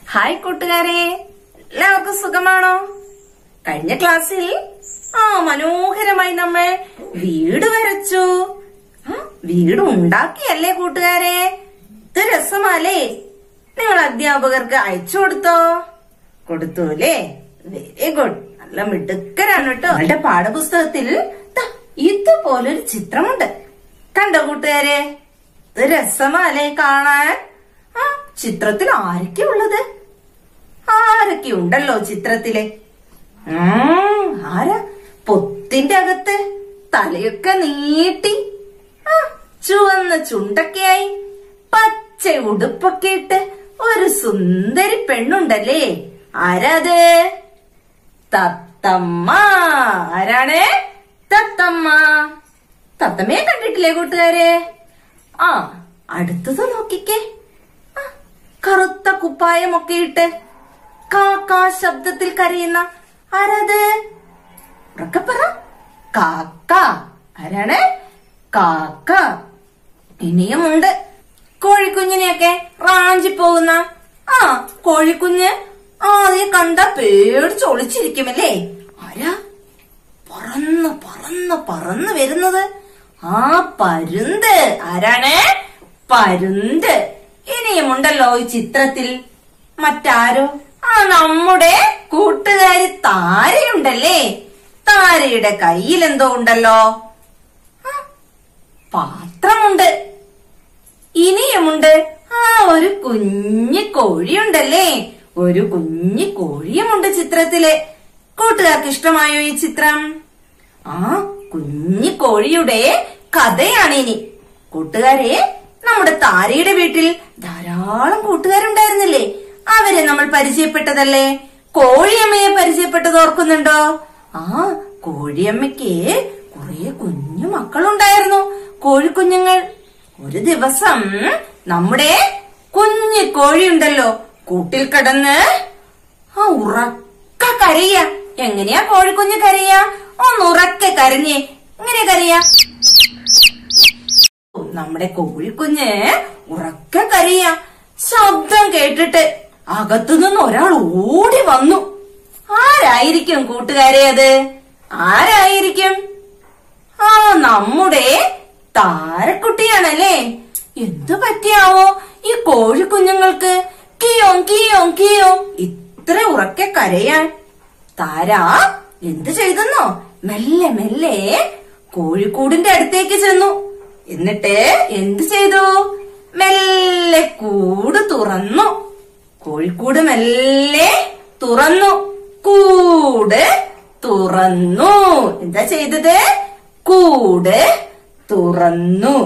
hi കൂട്ടുകാരെ എല്ലാവർക്കും സുഖമാണോ കഴിഞ്ഞ ക്ലാസ്സിൽ ആ മനോഹരമായി നമ്മൾ വീട് വരച്ചു ആ, വീട് ഉണ്ടാക്കിയല്ലേ കൂട്ടുകാരെ ഇത് രസമാലേ നിങ്ങൾ അധ്യാപകർക്ക് അയച്ചു കൊടുത്തോ കൊടുത്തു അല്ലേ വെരി ഗുഡ് നല്ല മിടുക്കരാണ് കേട്ടോ നിങ്ങളുടെ പാഠപുസ്തകത്തിൽ ദാ ഇതുപോലൊരു ചിത്രമുണ്ട് കണ്ടോ കൂട്ടുകാരെ ഇത് രസമാലേ കാണാൻ ആ ചിത്രത്തിൽ ആരൊക്കെ ഉള്ളത് ആരൊക്കെ ഉണ്ടല്ലോ ചിത്രത്തില് ഉം, ആരാ പൊത്തിന്റെ അകത്ത് തലയൊക്കെ നീട്ടി ആ ചുവന്ന ചുണ്ടൊക്കെയായി പച്ച ഉടുപ്പൊക്കെ ഇട്ട് ഒരു സുന്ദരി പെണ്ണുണ്ടല്ലേ ആരാത് തത്തമ്മ ആരാണ് തത്തമ്മ തത്തമ്മയെ കണ്ടിട്ടില്ലേ കൂട്ടുകാരെ ആ അടുത്തത് നോക്കിക്കേ ആ, കറുത്ത കുപ്പായമൊക്കെ ഇട്ട് കാക്കാ ശബ്ദത്തിൽ കരയുന്ന ആരത് ഉറക്കെ പറ കാക്ക ആരാണ് കാക്ക ഇനിയുമുണ്ട് കോഴിക്കുഞ്ഞിനെയൊക്കെ റാഞ്ചി പോകുന്ന ആ കോഴിക്കുഞ്ഞ് ആദ്യം കണ്ട പേടിച്ച് ഒളിച്ചിരിക്കുമല്ലേ ആരാ പറന്ന് പറന്ന് പറന്ന് വരുന്നത് ആ പരുന്ത് ആരാണ് പരുന്ത് ഇനിയുമുണ്ടല്ലോ ഈ ചിത്രത്തിൽ മറ്റാരോ ആ നമ്മുടെ കൂട്ടുകാരി താരയുണ്ടല്ലേ താരയുടെ കയ്യിൽ എന്തോ ഉണ്ടല്ലോ ആ, പാത്രമുണ്ട് ഇനിയുമുണ്ട് ആ ഒരു കുഞ്ഞു കോഴിയുണ്ടല്ലേ ഒരു കുഞ്ഞു കോഴിയുമുണ്ട് ചിത്രത്തില് കൂട്ടുകാർക്ക് ഇഷ്ടമായോ ഈ ചിത്രം ആ കുഞ്ഞു കോഴിയുടെ കഥയാണ് ഇനി കൂട്ടുകാരെ നമ്മുടെ താരയുടെ വീട്ടിൽ ധാരാളം കൂട്ടുകാരുണ്ടായിരുന്നില്ലേ അവരെ നമ്മൾ പരിചയപ്പെട്ടതല്ലേ കോഴിയമ്മയെ പരിചയപ്പെട്ടത് ഓർക്കുന്നുണ്ടോ ആ കോഴിയമ്മയ്ക്ക് കുറെ കുഞ്ഞു മക്കളുണ്ടായിരുന്നു കോഴിക്കുഞ്ഞുങ്ങൾ ഒരു ദിവസം നമ്മുടെ കുഞ്ഞു കോഴിയുണ്ടല്ലോ കൂട്ടിൽ കിടന്ന് ആ ഉറക്ക കരയ എങ്ങനെയാ കോഴിക്കുഞ്ഞ് കരയ ഒന്ന് ഉറക്കെ കരഞ്ഞേ ഇങ്ങനെ കരയ നമ്മുടെ കോഴിക്കുഞ്ഞ് ഉറക്കെ കരയ ശബ്ദം കേട്ടിട്ട് അകത്തുനിന്ന് ഒരാൾ ഓടി വന്നു ആരായിരിക്കും കൂട്ടുകാരെ അത് ആരായിരിക്കും ആ നമ്മുടെ താരക്കുട്ടിയാണല്ലേ എന്തു പറ്റിയാവോ ഈ കോഴിക്കുഞ്ഞുങ്ങൾക്ക് കിയോ കിയോ കിയോ ഇത്ര ഉറക്കെ കരയാൻ താര എന്തു ചെയ്തെന്നോ മെല്ലെ മെല്ലെ കോഴിക്കൂടിന്റെ അടുത്തേക്ക് ചെന്നു എന്നിട്ട് എന്തു ചെയ്തു മെല്ലെ കൂട് തുറന്നു കോഴിക്കൂട് മെല്ലെ തുറന്നു കൂട് തുറന്നു എന്താ ചെയ്തത് കൂട് തുറന്നു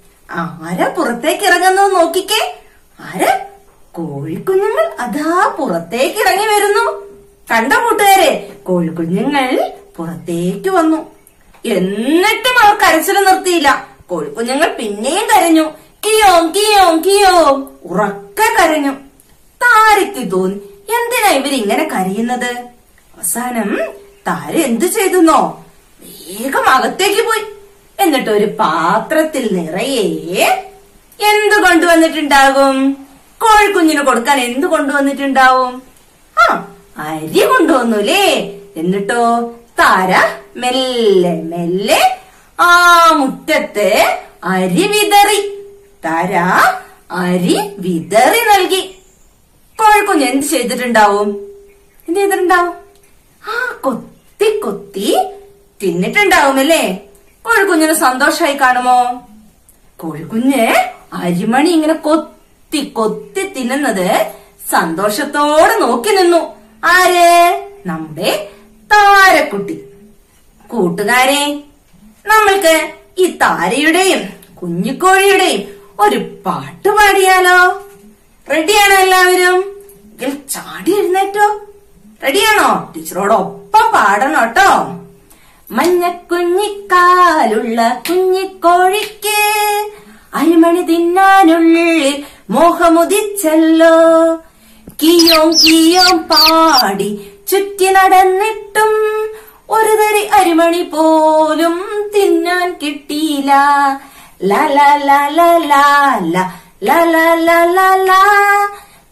ആരാ പുറത്തേക്ക് ഇറങ്ങുന്നു നോക്കിക്കേ ആരാ കോഴിക്കുഞ്ഞുങ്ങൾ അതാ പുറത്തേക്ക് ഇറങ്ങി വരുന്നു കണ്ട കൂട്ടുകാരെ കോഴിക്കുഞ്ഞുങ്ങൾ പുറത്തേക്ക് വന്നു എന്നിട്ടും അവർ കരച്ചിൽ നിർത്തിയില്ല കോഴിക്കുഞ്ഞുങ്ങൾ പിന്നെയും കരഞ്ഞു കിയോം കിയോം കിയോം ഉറക്കെ കരഞ്ഞു താരയ്ക്ക് തോന്നി എന്തിനാ ഇവരിങ്ങനെ കരയുന്നത് അവസാനം താര എന്തു ചെയ്തെന്നോ വേഗം അകത്തേക്ക് പോയി എന്നിട്ട് ഒരു പാത്രത്തിൽ നിറയെ എന്ത് കൊണ്ടുവന്നിട്ടുണ്ടാകും കോഴിക്കുഞ്ഞിന് കൊടുക്കാൻ എന്ത് കൊണ്ടുവന്നിട്ടുണ്ടാവും ആ അരി കൊണ്ടുവന്നുലേ എന്നിട്ടോ താര മെല്ലെ മെല്ലെ ആ മുറ്റത്ത് അരി വിതറി താര അരി വിതറി നൽകി കോഴിക്കുഞ്ഞ് എന്ത് ചെയ്തിട്ടുണ്ടാവും എന്ത് ചെയ്തിട്ടുണ്ടാവും ആ കൊത്തി കൊത്തി തിന്നിട്ടുണ്ടാവും അല്ലേ കോഴിക്കുഞ്ഞിന് സന്തോഷമായി കാണുമോ കോഴിക്കുഞ്ഞ് അരിമണി ഇങ്ങനെ കൊത്തി കൊത്തി തിന്നുന്നത് സന്തോഷത്തോടെ നോക്കി നിന്നു ആര് നമ്മുടെ താരക്കുട്ടി കൂട്ടുകാരെ നമ്മൾക്ക് ഈ താരയുടെയും കുഞ്ഞിക്കോഴിയുടെയും ഒരു പാട്ട് പാടിയാലോ റെഡിയാണോ എല്ലാവരും എങ്കിൽ ചാടി എഴുന്നേറ്റോ റെഡിയാണോ ടീച്ചറോടൊപ്പം പാടണം കേട്ടോ മഞ്ഞക്കുഞ്ഞിക്കാലുള്ള കുഞ്ഞിക്കോഴിക്ക് അരിമണി തിന്നാനുള്ളിൽ മോഹമുദിച്ചല്ലോ കിയോം കിയോം പാടി ചുറ്റി നടന്നിട്ടും ഒരു തരി അരിമണി പോലും തിന്നാൻ കിട്ടിയില്ല ല ല ല ല ല ല ല ല ല ല ല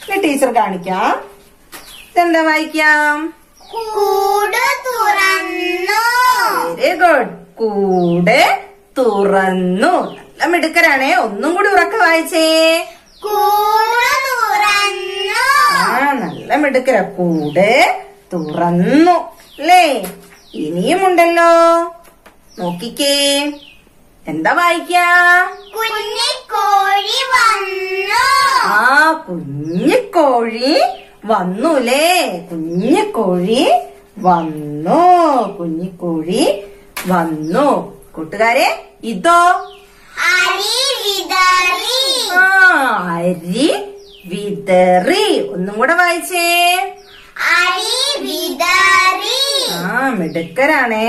ഇനി ടീച്ചർ കാണിക്കാം ഇതെന്താ വായിക്കാം കൂട് തുറന്നു വെരി ഗുഡ് കൂട് തുറന്നു നല്ല മിടുക്കരാണേ ഒന്നും കൂടി ഉറക്കെ വായിച്ചേ കൂട് തുറന്നു ആ നല്ല മിടുക്കര കൂട് തുറന്നു അല്ലേ ഇനിയും ഉണ്ടല്ലോ നോക്കിക്കേ എന്താ വായിക്കാ കുഞ്ഞിക്കോഴി വന്നു ആ കുഞ്ഞിക്കോഴി വന്നുലേ കുഞ്ഞിക്കോഴി വന്നു കുഞ്ഞിക്കോഴി വന്നു കൂട്ടുകാരെ ഇതോ അരി വിതറി ആ അരി വിതറി ഒന്നും കൂടെ വായിച്ചേ അരി വിതറി ആ മിടുക്കരാണേ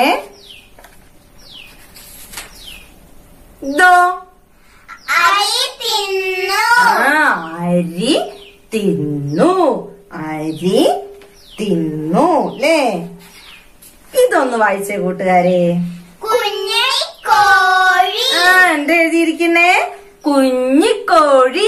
ഇതോ അരി തിന്നു ആ അരി തിന്നു അരി തിന്നു അല്ലേ ഇതൊന്ന് വായിച്ചേ കൂട്ടുകാരെ കുഞ്ഞിക്കോഴി ആ എന്താ എഴുതിയിരിക്കുന്നേ കുഞ്ഞിക്കോഴി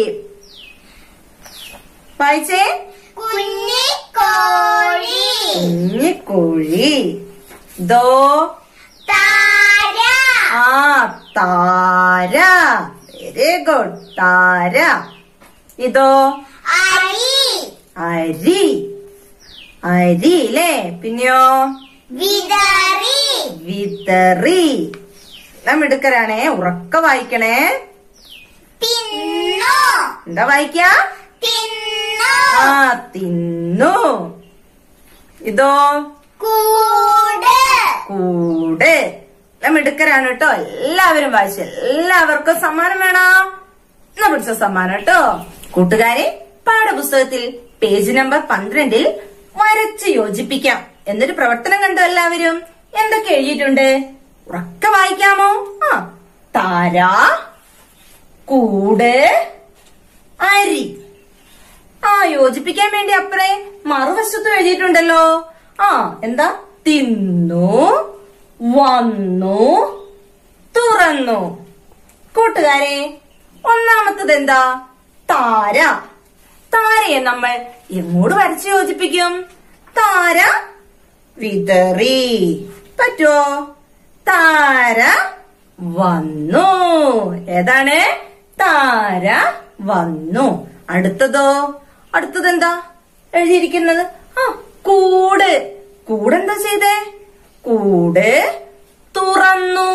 വായിച്ചേ കുഞ്ഞിക്കോഴി കുഞ്ഞിക്കോഴി ഇതോ താര ആ താര വെരി ഗുഡ് താര ഇതോ അരി അരി അരി അല്ലേ പിന്നെയോ വിതറി വിതറി എല്ലാം മിടുക്കരാണേ ഉറക്ക വായിക്കണേ തിന്നു എന്താ വായിക്ക തിന്നു ആ തിന്നു ഇതോ കൂട് കൂട് എല്ലാം മിടുക്കരാണ് കേട്ടോ എല്ലാവരും വായിച്ചു എല്ലാവർക്കും സമ്മാനം വേണോ എന്നാ പിടിച്ച സമ്മാനം കേട്ടോ കൂട്ടുകാരെ പാഠപുസ്തകത്തിൽ പേജ് നമ്പർ പന്ത്രണ്ടിൽ വരച്ച് യോജിപ്പിക്കാം എന്നൊരു പ്രവർത്തനം കണ്ടു എല്ലാവരും എന്തൊക്കെ എഴുതിയിട്ടുണ്ട് ഉറക്കെ വായിക്കാമോ ആ താര കൂട് അരി ആ യോജിപ്പിക്കാൻ വേണ്ടി അപ്പറേ മറുവശത്തും എഴുതിയിട്ടുണ്ടല്ലോ ആ എന്താ തിന്നു വന്നു തുറന്നു കൂട്ടുകാരെ ഒന്നാമത്തത് എന്താ താര താരയെ നമ്മൾ എങ്ങോട്ട് വരച്ച് യോജിപ്പിക്കും താര വിതറി പറ്റുമോ താര വന്നു ഏതാണ് താര വന്നു അടുത്തതോ അടുത്തത് എന്താ എഴുതിയിരിക്കുന്നത് ആ കൂട് കൂടെന്താ ചെയ്തേ കൂട് തുറന്നു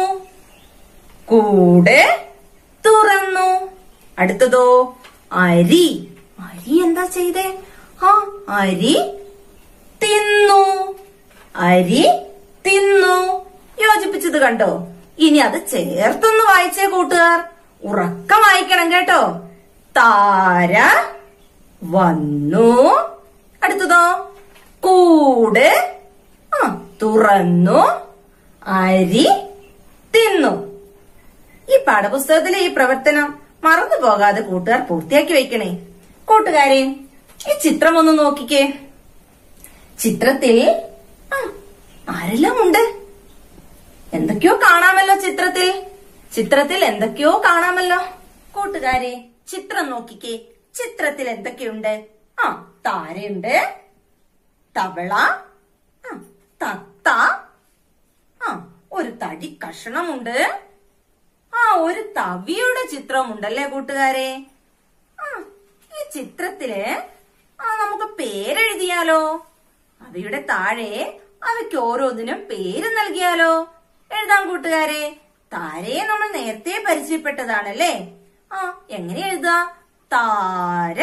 കൂട് തുറന്നു അടുത്തതോ അരി അരി എന്താ ചെയ്തേ ആ അരി തിന്നു അരി തിന്നു യോജിപ്പിച്ചത് കണ്ടോ ഇനി അത് ചേർത്തൊന്ന് വായിച്ചേ കൂട്ടുകാർ ഉറക്ക വായിക്കണം കേട്ടോ താര വന്നു അടുത്തതോ കൂട് ആ തുറന്നു അരി തിന്നു ഈ പാഠപുസ്തകത്തിലെ ഈ പ്രവർത്തനം മറന്നു പോകാതെ കൂട്ടുകാർ പൂർത്തിയാക്കി വെക്കണേ കൂട്ടുകാരെ ഈ ചിത്രം ഒന്ന് നോക്കിക്കേ ചിത്രത്തിൽ ആ, ആരെല്ലാം ഉണ്ട് എന്തൊക്കെയോ കാണാമല്ലോ ചിത്രത്തിൽ ചിത്രത്തിൽ എന്തൊക്കെയോ കാണാമല്ലോ കൂട്ടുകാരെ ചിത്രം നോക്കിക്കേ ചിത്രത്തിൽ എന്തൊക്കെയുണ്ട് ആ താരയുണ്ട് തവള ആ, തത്ത ആ ഒരു തടി കഷണമുണ്ട് ആ ഒരു തവിയുടെ ചിത്രമുണ്ടല്ലേ കൂട്ടുകാരെ ആ ഈ ചിത്രത്തില് ആ നമുക്ക് പേരെഴുതിയാലോ അവയുടെ താഴെ അവയ്ക്ക് ഓരോന്നിനും പേര് നൽകിയാലോ എഴുതാം കൂട്ടുകാരെ താരയെ നമ്മൾ നേരത്തെ പരിചയപ്പെട്ടതാണല്ലേ ആ എങ്ങനെ എഴുതാ താര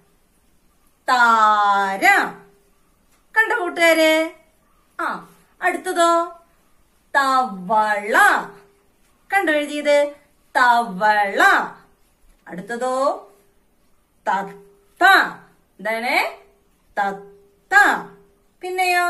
താര കണ്ട കൂട്ടുകാര് ആ അടുത്തതോ തവള കണ്ടോ എഴുതിയത് തവള അടുത്തതോ തത്ത എന്താണ് തത്ത പിന്നെയോ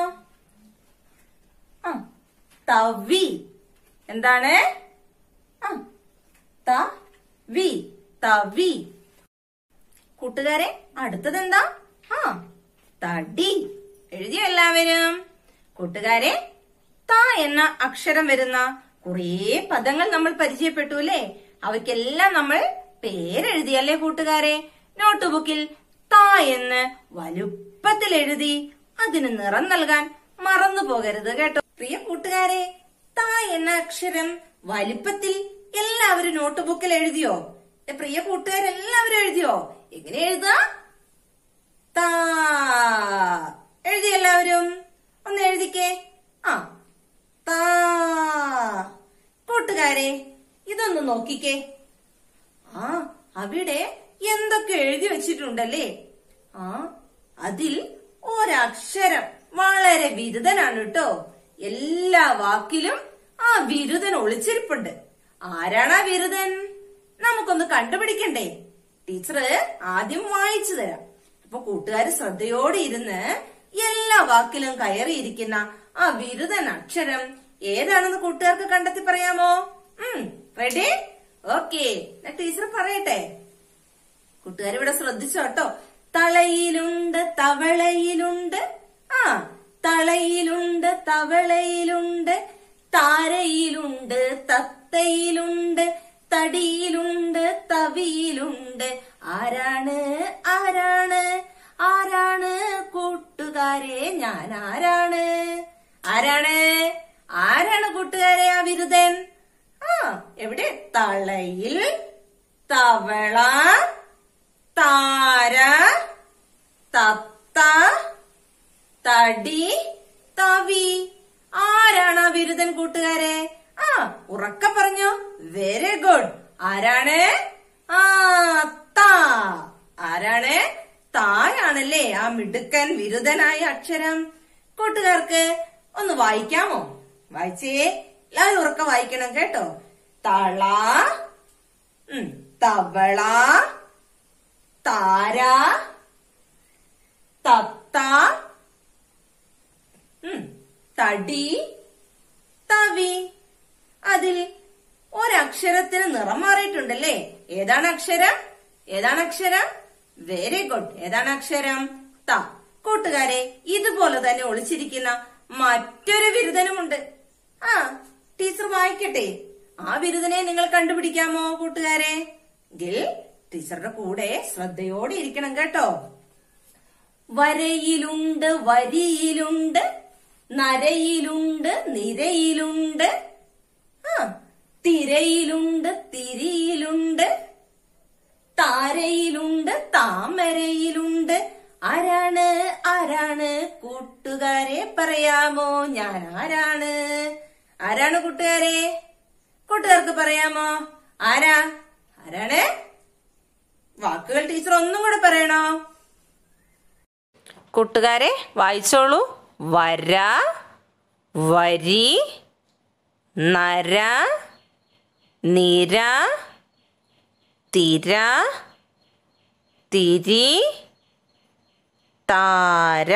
ആ തവി എന്താണ് ആ തവി തവി കൂട്ടുകാരെ അടുത്തത് എന്താ ആ തടി എഴുതിയോ എല്ലാവരും കൂട്ടുകാരെ ത എന്ന അക്ഷരം വരുന്ന കുറേ പദങ്ങൾ നമ്മൾ പരിചയപ്പെട്ടു അല്ലേ അവയ്ക്കെല്ലാം നമ്മൾ പേരെഴുതിയല്ലേ കൂട്ടുകാരെ നോട്ട് ബുക്കിൽ താ എന്ന് വലുപ്പത്തിൽ എഴുതി അതിന് നിറം നൽകാൻ മറന്നു പോകരുത് കേട്ടോ പ്രിയ കൂട്ടുകാരെ താ എന്ന അക്ഷരം വലിപ്പത്തിൽ എല്ലാവരും നോട്ട് ബുക്കിൽ എഴുതിയോ എ, പ്രിയ കൂട്ടുകാരെല്ലാവരും എഴുതിയോ എങ്ങനെ എഴുതാ താ എഴുതി എല്ലാവരും ഒന്ന് എഴുതിക്കേ ആ താ കൂട്ടുകാരെ ഇതൊന്ന് നോക്കിക്കേ ആ അവിടെ എന്തൊക്കെ എഴുതി വെച്ചിട്ടുണ്ടല്ലേ ആ അതിൽ ഒരക്ഷരം വളരെ ബിരുദനാണ് കേട്ടോ എല്ലാ വാക്കിലും ആ ബിരുദൻ ഒളിച്ചിരിപ്പുണ്ട് ആരാണ് ആ ബിരുദൻ നമുക്കൊന്ന് കണ്ടുപിടിക്കണ്ടേ ടീച്ചർ ആദ്യം വായിച്ചു തരാം അപ്പൊ കൂട്ടുകാര് ശ്രദ്ധയോടെ ഇരുന്ന് എല്ലാ വാക്കിലും കയറിയിരിക്കുന്ന ആ ബിരുദൻ അക്ഷരം ഏതാണെന്ന് കൂട്ടുകാർക്ക് കണ്ടെത്തി പറയാമോ ഉം റെഡി ഓക്കെ ടീച്ചർ പറയട്ടെ കൂട്ടുകാർ ഇവിടെ ശ്രദ്ധിച്ചോട്ടോ തളയിലുണ്ട് തവളയിലുണ്ട് ആ തളയിലുണ്ട് തവളയിലുണ്ട് താരയിലുണ്ട് തത്തയിലുണ്ട് തടിയിലുണ്ട് തവിയിലുണ്ട് ആരാണ് ആരാണ് ആരാണ് കൂട്ടുകാരെ ഞാൻ ആരാണ് ആരാണ് ആരാണ് കൂട്ടുകാരെ ആ ബിരുദൻ ആ എവിടെ തളയിൽ തവള താര തത്ത തടി തവി ആരാണ് ആ ബിരുദൻ കൂട്ടുകാരെ ആ ഉറക്ക പറഞ്ഞു വെരി ഗുഡ് ആരാണ് ആ താ ആരാണ് തായാണല്ലേ ആ മിടുക്കൻ ബിരുദനായ അക്ഷരം കൂട്ടുകാർക്ക് ഒന്ന് വായിക്കാമോ വായിച്ചേ എല്ലാവരും ഉറക്ക വായിക്കണം കേട്ടോ തള ഉം, തവള താര തത്ത ഉം, തടി തവി അതിൽ ഒരക്ഷരത്തിന് നിറം മാറിയിട്ടുണ്ടല്ലേ ഏതാണ് അക്ഷരം ഏതാണ് അക്ഷരം വെരി ഗുഡ് ഏതാണ് അക്ഷരം ത കൂട്ടുകാരെ ഇതുപോലെ തന്നെ ഒളിച്ചിരിക്കുന്ന മറ്റൊരു ബിരുദനുമുണ്ട് ആ ടീച്ചർ വായിക്കട്ടെ ആ ബിരുദനെ നിങ്ങൾ കണ്ടുപിടിക്കാമോ കൂട്ടുകാരെ എങ്കിൽ ടീച്ചറുടെ കൂടെ ശ്രദ്ധയോടെ ഇരിക്കണം കേട്ടോ വരയിലുണ്ട് വരിയിലുണ്ട് നരയിലുണ്ട് നിരയിലുണ്ട് ആ തിരയിലുണ്ട് തിരിയിലുണ്ട് താരയിലുണ്ട് താമരയിലുണ്ട് ആരാണ് ആരാണ് കൂട്ടുകാരെ പറയാമോ ഞാൻ ആരാണ് ആരാണ് കൂട്ടുകാരെ കൂട്ടുകാർക്ക് പറയാമോ ആരാ ആരാണ് വാക്കുകൾ ടീച്ചർ ഒന്നും കൂടെ പറയണോ കൂട്ടുകാരെ വായിച്ചോളൂ വര വരി നര നിര തിര തിരി താര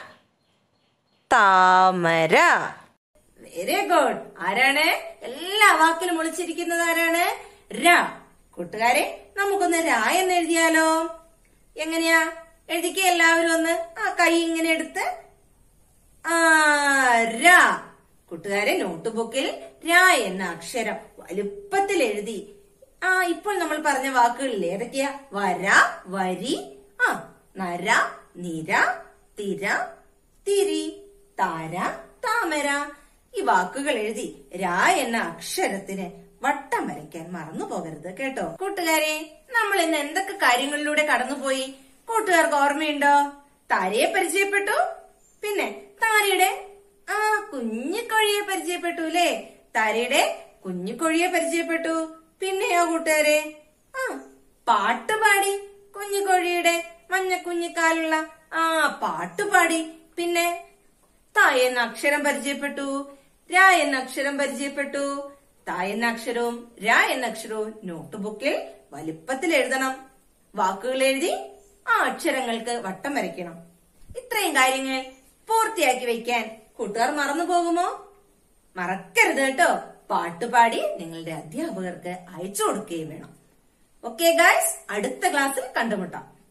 താമര വെരി ഗുഡ് ആരാണ് എല്ലാ വാക്കിലും ഒളിച്ചിരിക്കുന്നത് ആരാണ് ര കൂട്ടുകാരെ നമുക്കൊന്ന് ര എന്ന് എഴുതിയാലോ എങ്ങനെയാ എഴുതിക്ക എല്ലാവരും ഒന്ന് ആ കൈ ഇങ്ങനെ എടുത്ത് ആ ര കൂട്ടുകാരെ നോട്ട് ബുക്കിൽ ര എന്ന അക്ഷരം വലുപ്പത്തിൽ എഴുതി ആ ഇപ്പോൾ നമ്മൾ പറഞ്ഞ വാക്കുകളില്ലേ ഏതൊക്കെയാ വര വരി ആ നര നിര തിര തിരി താര താമര ഈ വാക്കുകൾ എഴുതി രാ എന്ന അക്ഷരത്തിന് വട്ടം വരയ്ക്കാൻ മറന്നു പോകരുത് കേട്ടോ കൂട്ടുകാരെ നമ്മൾ ഇന്ന് എന്തൊക്കെ കാര്യങ്ങളിലൂടെ കടന്നുപോയി കൂട്ടുകാർക്ക് ഓർമ്മയുണ്ടോ താരയെ പരിചയപ്പെട്ടു പിന്നെ താരയുടെ ആ കുഞ്ഞിക്കോഴിയെ പരിചയപ്പെട്ടു അല്ലേ താരയുടെ കുഞ്ഞിക്കോഴിയെ പരിചയപ്പെട്ടു പിന്നെയോ കൂട്ടുകാരെ ആ പാട്ട് പാടി കുഞ്ഞിക്കോഴിയുടെ മഞ്ഞ കുഞ്ഞിക്കാലുള്ള ആ പാട്ട് പാടി പിന്നെ ത എന്ന അക്ഷരം പരിചയപ്പെട്ടു ര എന്ന അക്ഷരം പരിചയപ്പെട്ടു ത എന്ന അക്ഷരവും ര എന്ന അക്ഷരവും നോട്ട് ബുക്കിൽ വലിപ്പത്തിൽ എഴുതണം വാക്കുകൾ എഴുതി ആ അക്ഷരങ്ങൾക്ക് വട്ടം വരയ്ക്കണം ഇത്രയും കാര്യങ്ങൾ പൂർത്തിയാക്കി വെക്കാൻ കൂട്ടുകാർ മറന്നു പോകുമോ മറക്കരുത് കേട്ടോ പാട്ടുപാടി നിങ്ങളുടെ അധ്യാപകർക്ക് അയച്ചു കൊടുക്കുകയും വേണം ഓക്കെ ഗായ്സ് അടുത്ത ക്ലാസ്സിൽ കണ്ടുമുട്ടാം